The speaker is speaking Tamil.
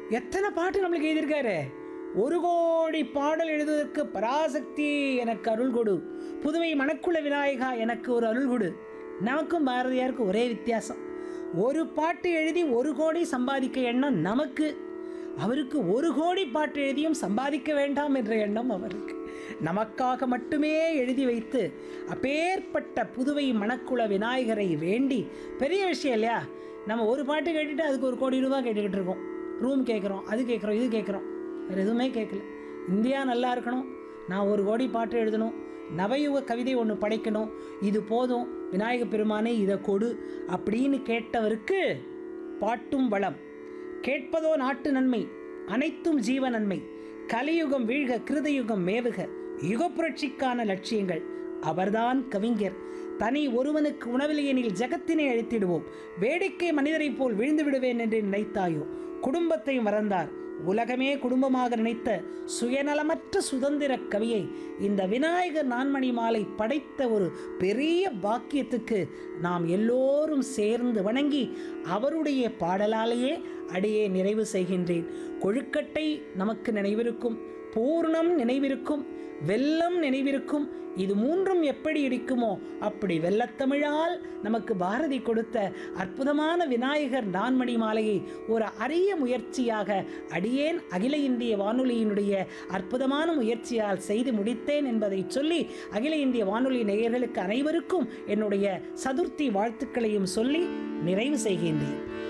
எத்தனை பாட்டு நம்மளுக்கு எழுதியிருக்காரு ஒரு கோடி பாடல் எழுதுவதற்கு பராசக்தி எனக்கு அருள் கொடு புதுவை மணக்குள விநாயகா எனக்கு ஒரு அருள் கொடு நமக்கும் பாரதியாருக்கும் ஒரே வித்தியாசம் ஒரு பாட்டு எழுதி ஒரு கோடி சம்பாதிக்க எண்ணம் நமக்கு அவருக்கு ஒரு கோடி பாட்டு எழுதியும் சம்பாதிக்க வேண்டாம் என்ற எண்ணம் அவருக்கு நமக்காக மட்டுமே எழுதி வைத்து அப்பேற்பட்ட புதுவை மணக்குள விநாயகரை வேண்டி பெரிய விஷயம் இல்லையா நம்ம ஒரு பாட்டு கேட்டுட்டு அதுக்கு ஒரு கோடி ரூபாய் கேட்டுக்கிட்டு இருக்கோம் ரூம் கேட்குறோம் அது கேட்குறோம் இது கேட்குறோம் வேறு எதுவுமே கேட்கல இந்தியா நல்லா இருக்கணும் நான் ஒரு கோடி பாட்டு எழுதணும் நவயுக கவிதை ஒன்று படைக்கணும் இது போதும் விநாயக பெருமானே இதை கொடு அப்படின்னு கேட்டவருக்கு பாட்டும் வளம் கேட்பதோ நாட்டு நன்மை அனைத்தும் ஜீவ நன்மை கலியுகம் வீழ்க கிருதயுகம் மேவுக யுகப்புரட்சிக்கான லட்சியங்கள் அவர்தான் கவிஞர் தனி ஒருவனுக்கு உணவில்லையெனில் ஜகத்தினை அழித்திடுவோம் வேடிக்கை மனிதரைப் போல் விழுந்து விடுவேன் என்று நினைத்தாயோ குடும்பத்தை மறந்தார் உலகமே குடும்பமாக நினைத்த சுயநலமற்ற சுதந்திர கவியை இந்த விநாயகர் நான்மணி மாலை படைத்த ஒரு பெரிய பாக்கியத்துக்கு நாம் எல்லோரும் சேர்ந்து வணங்கி அவருடைய பாடலாலேயே அடியே நிறைவு செய்கின்றேன் கொழுக்கட்டை நமக்கு நினைவிருக்கும் பூர்ணம் நினைவிருக்கும் வெல்லம் நினைவிருக்கும் இது மூன்றும் எப்படி இருக்குமோ அப்படி வெள்ளத்தமிழால் நமக்கு பாரதி கொடுத்த அற்புதமான விநாயகர் நான்மணி மாலையை ஒரு அரிய முயற்சியாக அடியேன் அகில இந்திய வானொலியினுடைய அற்புதமான முயற்சியால் செய்து முடித்தேன் என்பதை சொல்லி அகில இந்திய வானொலி நேயர்களுக்கு அனைவருக்கும் என்னுடைய சதுர்த்தி வாழ்த்துக்களையும் சொல்லி நிறைவு செய்கின்றேன்